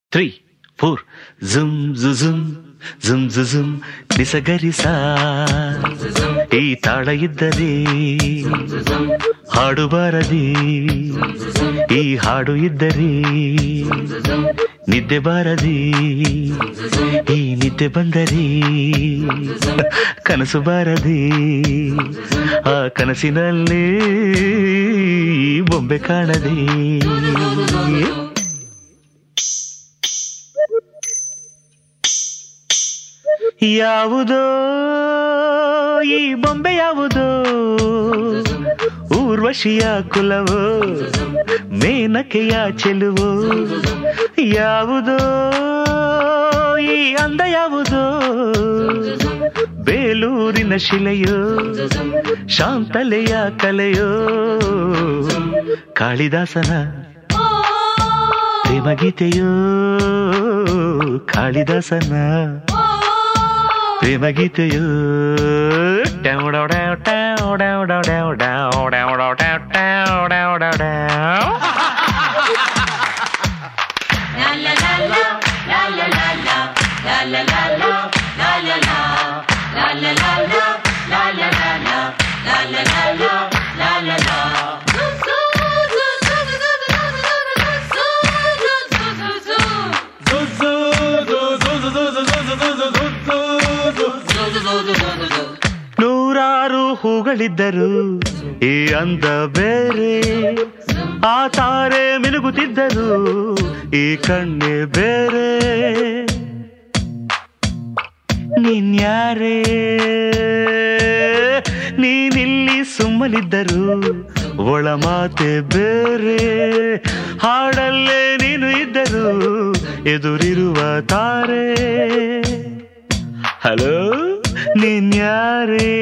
Three four ಜುಮ್ ಜುಮ್ ಜುಮ್ ಜುಮ್ ನಿಸಗರಿಸ ಈ ತಾಳ ಇದ್ದರೆ ಹಾಡು ಬಾರದಿ ಈ ಹಾಡು ಇದ್ದರೆ ನಿದ್ದೆ ಬಾರದಿ ಈ ನಿದ್ದೆ ಬಂದರೆ ಕನಸು ಬಾರದಿ ಆ ಕನಸಿನಲ್ಲಿ ಬೊಂಬೆ ಕಾಣದೆ ಯಾವುದೋ ಈ ಬೊಂಬೆ ಯಾವುದೋ ಊರ್ವಶಿಯ ಕುಲವೋ ಮೇನಕೆಯ ಚೆಲುವೋ ಯಾವುದೋ ಈ ಅಂದ ಯಾವುದೋ ಬೇಲೂರಿನ ಶಿಲೆಯೋ ಶಾಂತಲೆಯ ಕಲೆಯೋ ಕಾಳಿದಾಸನ ಪ್ರೇಮಗೀತೆಯೋ ಕಾಳಿದಾಸನ ಪ್ರೇಮಗೀತೆಯೋ ಟ್ಯಾವ್ ಡಾವ್ ಡಾವ್ ಟ್ಯಾವ್ ಡಾವ್ ಡಾವ್ ಡಾವ್ ಡಾವ್ ಡಾವ್ ಡಾವ್ ಟ್ಯಾವ್ ಟ್ಯಾವ್ ಡಾವ್ ಡಾವ್ ಡಾವ್. ನೂರಾರು ಹೂಗಳಿದ್ದರು ಈ ಅಂದ ಬೇರೆ ಆ ತಾರೆ ಮಿನುಗುತ್ತಿದ್ದರು ಈ ಕಣ್ಣೆ ಬೇರೆ ನೀನ್ಯಾರೇ ನೀನಿಲ್ಲಿ ಸುಮ್ಮನಿದ್ದರು ಒಳ ಮಾತೆ ಬೇರೆ ಹಾಡಲ್ಲೇ ನೀನು ಇದ್ದರು ಎದುರಿರುವ ತಾರೆ ಹಲೋ ನೀನ್ಯಾರೇ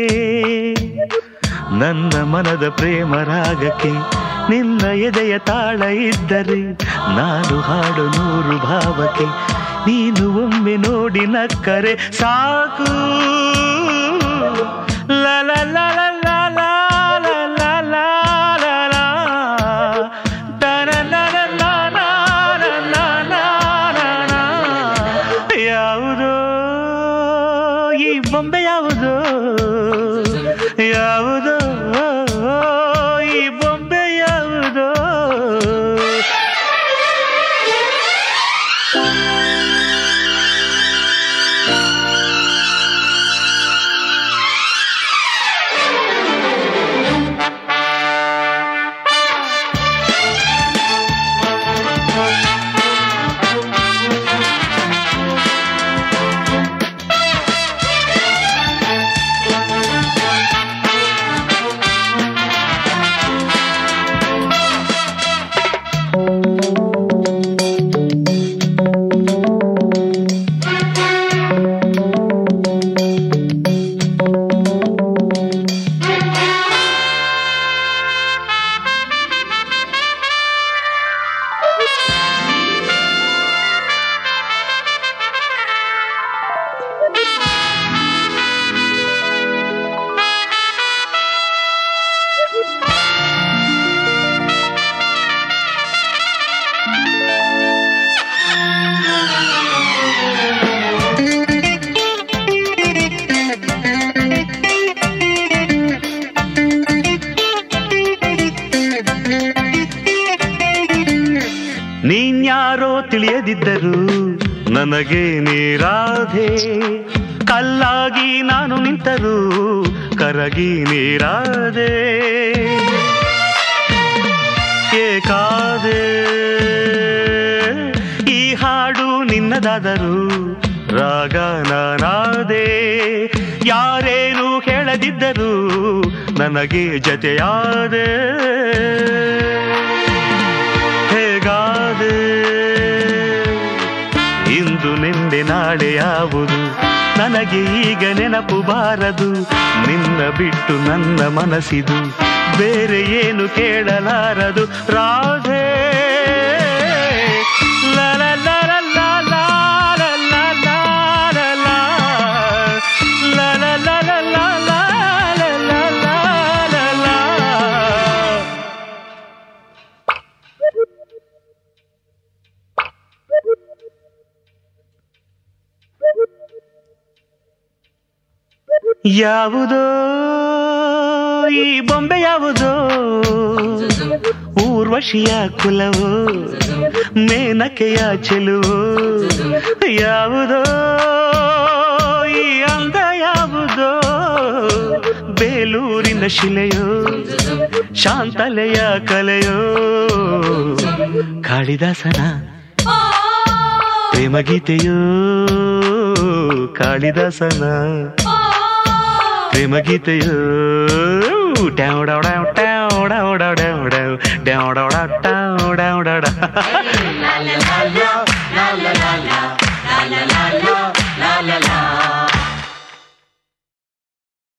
ನನ್ನ ಮನದ ಪ್ರೇಮ ರಾಗಕ್ಕೆ ನಿನ್ನ ಎದೆಯ ತಾಳ ಇದ್ದರೆ ನಾನು ಹಾಡು ನೂರು ಭಾವಕ್ಕೆ ನೀನು ಒಮ್ಮೆ ನೋಡಿ ನಕ್ಕರೆ ಸಾಕು ಲಲ ಲಲ ಲಲ ಲಲ ಲಲ ಲಲ. ದನ ಲಲ ಲಲ ಲಲ ಲಲ. ಯಾವುದೋ ಈ ಬೊಂಬೆ ಯಾವುದೋ ಯಾವುದೋ ಈ ಬೊಂಬೆ ಯಾವುದೋ ನೀನ್ಯಾರೋ ತಿಳಿಯದಿದ್ದರು ನನಗೆ ನೀರಾಧೆ ಕಲ್ಲಾಗಿ ನಾನು ನಿಂತರು ಕರಗಿ ನೀರಾದೆ ಏಕಾದೆ ಈ ಹಾಡು ನಿನ್ನದಾದರು ರಾಗ ನಾನಾದೆ ಯಾರೇನು ಹೇಳದಿದ್ದರು ನನಗೆ ಜತೆಯಾದೆ ಹೇಗಾದೆ ಇಂದು ನಿಂದೆ ನಾಳೆ ಯಾವುದು ನನಗೆ ಈಗ ನೆನಪು ಬಾರದು ನಿನ್ನ ಬಿಟ್ಟು ನನ್ನ ಮನಸ್ಸಿದು ಬೇರೆ ಏನು ಕೇಳಲಾರದು ರಾಧೆ ಲಲ ಲಲ ಲಲ ಲಲ ಲಲ ಲಲ. ಲಲ ಲಲ ಲಲ ಲಲ ಲಲ ಲಲ. ಯಾವುದೋ ಈ ಬೊಂಬೆ ಯಾವುದೋ ಊರ್ವಶಿಯ ಕುಲವು ಮೇನಕೆಯ ಚೆಲುವು ಯಾವುದೋ ಈ ಅಂದ ಯಾವುದೋ ಬೇಲೂರಿನ ಶಿಲೆಯೋ ಶಾಂತಲೆಯ ಕಲೆಯೋ ಕಾಳಿದಾಸನ ಪ್ರೇಮಗೀತೆಯೋ ಕಾಳಿದಾಸನ ಪ್ರೇಮಗೀತೆಯೋ ಡ್ಯಾವ್ ಡಾವ್ ಡಾವ್ ಡಾವ್ ಡಾವ್ ಡಾವ್ ಡಾವ್ ಡಾವ್ ಡಾವ್ ಡಾವ್ ಡಾವ್ ಡಾವ್ ಡಾವ್ ಡಾವ್ ಡಾವ್.